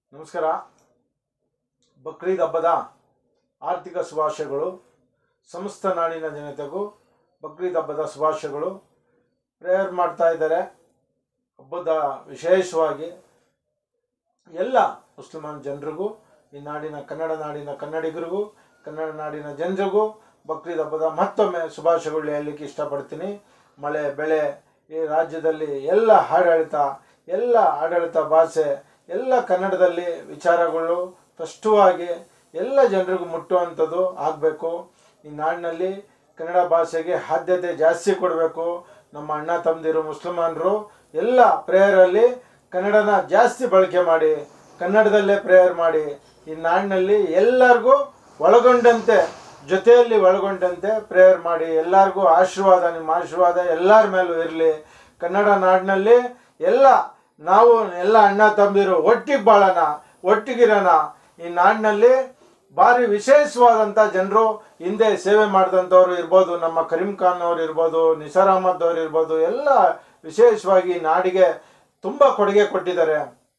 ನಮಸ್ಕಾರ ಬಕ್ರೀದ್ ಹಬ್ಬದ ಆರ್ಥಿಕ ಶುಭಾಶಯಗಳು ಸಮಸ್ತ ನಾಡಿನ ಜನತೆಗೂ ಬಕ್ರೀದ್ ಹಬ್ಬದ ಶುಭಾಶಯಗಳು ಪ್ರೇಯರ್ ಮಾಡ್ತಾ ಇದ್ದಾರೆ ಹಬ್ಬದ ವಿಶೇಷವಾಗಿ ಎಲ್ಲ ಮುಸ್ಲಿಮಾನ್ ಜನರಿಗೂ ಈ ನಾಡಿನ ಕನ್ನಡ ನಾಡಿನ ಕನ್ನಡಿಗರಿಗೂ ಕನ್ನಡ ನಾಡಿನ ಜನರಿಗೂ ಬಕ್ರೀದ್ ಹಬ್ಬದ ಮತ್ತೊಮ್ಮೆ ಶುಭಾಶಯಗಳು ಹೇಳಲಿಕ್ಕೆ ಇಷ್ಟಪಡ್ತೀನಿ ಮಳೆ ಬೆಳೆ ಈ ರಾಜ್ಯದಲ್ಲಿ ಎಲ್ಲ ಆಡಳಿತ ಎಲ್ಲ ಆಡಳಿತ ಭಾಷೆ ಎಲ್ಲ ಕನ್ನಡದಲ್ಲಿ ವಿಚಾರಗಳು ಸ್ಪಷ್ಟವಾಗಿ ಎಲ್ಲ ಜನರಿಗೂ ಮುಟ್ಟುವಂಥದ್ದು ಆಗಬೇಕು ಈ ನಾಡಿನಲ್ಲಿ ಕನ್ನಡ ಭಾಷೆಗೆ ಆದ್ಯತೆ ಜಾಸ್ತಿ ಕೊಡಬೇಕು ನಮ್ಮ ಅಣ್ಣ ತಮ್ಮದಿರು ಮುಸಲ್ಮಾನರು ಎಲ್ಲ ಪ್ರೇಯರಲ್ಲಿ ಕನ್ನಡನ ಜಾಸ್ತಿ ಬಳಕೆ ಮಾಡಿ ಕನ್ನಡದಲ್ಲೇ ಪ್ರೇಯರ್ ಮಾಡಿ ಈ ನಾಡಿನಲ್ಲಿ ಎಲ್ಲರಿಗೂ ಒಳಗೊಂಡಂತೆ ಜೊತೆಯಲ್ಲಿ ಒಳಗೊಂಡಂತೆ ಪ್ರೇಯರ್ ಮಾಡಿ ಎಲ್ಲರಿಗೂ ಆಶೀರ್ವಾದ ನಿಮ್ಮ ಆಶೀರ್ವಾದ ಎಲ್ಲರ ಮೇಲೂ ಇರಲಿ ಕನ್ನಡ ನಾಡಿನಲ್ಲಿ ಎಲ್ಲ ನಾವು ಎಲ್ಲ ಅಣ್ಣ ತಮ್ಮದಿರು ಒಟ್ಟಿಗೆ ಬಾಳೋಣ ಒಟ್ಟಿಗಿರೋಣ ಈ ನಾಡಿನಲ್ಲಿ ಭಾರಿ ವಿಶೇಷವಾದಂಥ ಜನರು ಹಿಂದೆ ಸೇವೆ ಮಾಡಿದಂಥವ್ರು ಇರ್ಬೋದು ನಮ್ಮ ಕರೀಂ ಖಾನ್ ಅವ್ರು ಇರ್ಬೋದು ನಿಸಾರ್ ಅಹಮದ್ ಅವ್ರು ಇರ್ಬೋದು ಎಲ್ಲ ವಿಶೇಷವಾಗಿ ಈ ನಾಡಿಗೆ ತುಂಬ ಕೊಡುಗೆ ಕೊಟ್ಟಿದ್ದಾರೆ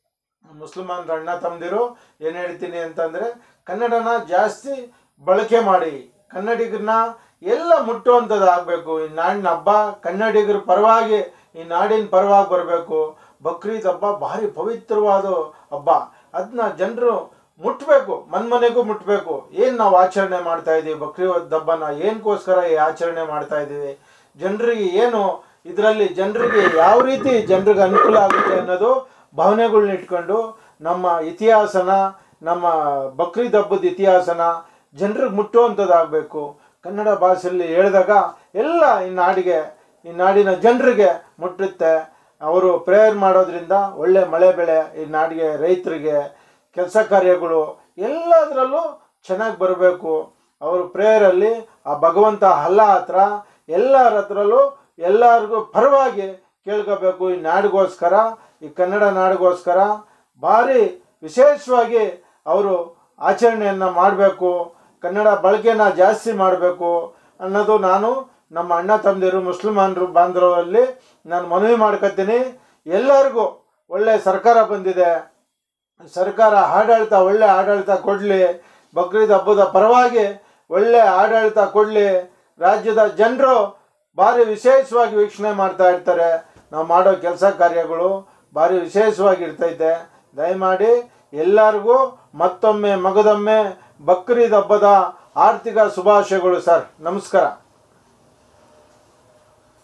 ಮುಸಲ್ಮಾನರ ಅಣ್ಣ ತಮ್ಮದಿರು ಏನು ಹೇಳ್ತೀನಿ ಅಂತಂದರೆ ಕನ್ನಡನ ಜಾಸ್ತಿ ಬಳಕೆ ಮಾಡಿ ಕನ್ನಡಿಗರನ್ನ ಎಲ್ಲ ಮುಟ್ಟುವಂಥದ್ದು ಆಗಬೇಕು ಈ ನಾಡಿನ ಹಬ್ಬ ಕನ್ನಡಿಗರ ಪರವಾಗಿ ಈ ನಾಡಿನ ಪರವಾಗಿ ಬರಬೇಕು ಬಕ್ರೀದ್ ಹಬ್ಬ ಭಾರಿ ಪವಿತ್ರವಾದ ಹಬ್ಬ ಅದನ್ನ ಜನರು ಮುಟ್ಟಬೇಕು ಮನ್ಮನೆಗೂ ಮುಟ್ಟಬೇಕು ಏನು ನಾವು ಆಚರಣೆ ಮಾಡ್ತಾ ಇದ್ದೀವಿ ಬಕ್ರೀದ್ ಹಬ್ಬನ ಏನಕ್ಕೋಸ್ಕರ ಈ ಆಚರಣೆ ಮಾಡ್ತಾ ಇದ್ದೀವಿ ಜನರಿಗೆ ಏನು ಇದರಲ್ಲಿ ಜನರಿಗೆ ಯಾವ ರೀತಿ ಜನರಿಗೆ ಅನುಕೂಲ ಆಗುತ್ತೆ ಅನ್ನೋದು ಭಾವನೆಗಳ್ನ ಇಟ್ಕೊಂಡು ನಮ್ಮ ಇತಿಹಾಸನ ನಮ್ಮ ಬಕ್ರೀದ್ ಹಬ್ಬದ ಇತಿಹಾಸನ ಜನರಿಗೆ ಮುಟ್ಟುವಂಥದ್ದಾಗಬೇಕು ಕನ್ನಡ ಭಾಷೆಯಲ್ಲಿ ಹೇಳಿದಾಗ ಎಲ್ಲ ಈ ನಾಡಿಗೆ ಈ ನಾಡಿನ ಜನರಿಗೆ ಮುಟ್ಟುತ್ತೆ ಅವರು ಪ್ರೇಯರ್ ಮಾಡೋದ್ರಿಂದ ಒಳ್ಳೆ ಮಳೆ ಬೆಳೆ ಈ ನಾಡಿಗೆ ರೈತರಿಗೆ ಕೆಲಸ ಕಾರ್ಯಗಳು ಎಲ್ಲದರಲ್ಲೂ ಚೆನ್ನಾಗಿ ಬರಬೇಕು ಅವರು ಪ್ರೇಯರಲ್ಲಿ ಆ ಭಗವಂತ ಅಲ್ಲ ಹತ್ರ ಎಲ್ಲರ ಹತ್ರಲ್ಲೂ ಎಲ್ಲರಿಗೂ ಪರವಾಗಿ ಕೇಳ್ಕೋಬೇಕು ಈ ನಾಡಿಗೋಸ್ಕರ ಈ ಕನ್ನಡ ನಾಡಿಗೋಸ್ಕರ ಭಾರಿ ವಿಶೇಷವಾಗಿ ಅವರು ಆಚರಣೆಯನ್ನು ಮಾಡಬೇಕು ಕನ್ನಡ ಬಳಕೆನ ಜಾಸ್ತಿ ಮಾಡಬೇಕು ಅನ್ನೋದು ನಾನು ನಮ್ಮ ಅಣ್ಣ ತಮ್ಮದಿರು ಮುಸ್ಲಿಮಾನರು ಬಾಂಧವರಲ್ಲಿ ನಾನು ಮನವಿ ಮಾಡ್ಕೊತೀನಿ ಎಲ್ಲರಿಗೂ ಒಳ್ಳೆ ಸರ್ಕಾರ ಬಂದಿದೆ ಸರ್ಕಾರ ಆಡಳಿತ ಒಳ್ಳೆ ಆಡಳಿತ ಕೊಡಲಿ ಬಕ್ರೀದ್ ಹಬ್ಬದ ಪರವಾಗಿ ಒಳ್ಳೆ ಆಡಳಿತ ಕೊಡಲಿ ರಾಜ್ಯದ ಜನರು ಭಾರಿ ವಿಶೇಷವಾಗಿ ವೀಕ್ಷಣೆ ಮಾಡ್ತಾ ಇರ್ತಾರೆ ನಾವು ಮಾಡೋ ಕೆಲಸ ಕಾರ್ಯಗಳು ಭಾರಿ ವಿಶೇಷವಾಗಿ ಇರ್ತೈತೆ ದಯಮಾಡಿ ಎಲ್ಲರಿಗೂ ಮತ್ತೊಮ್ಮೆ ಮಗದೊಮ್ಮೆ ಬಕ್ರೀದ್ ಹಬ್ಬದ ಆರ್ಥಿಕ ಶುಭಾಶಯಗಳು ಸರ್ ನಮಸ್ಕಾರ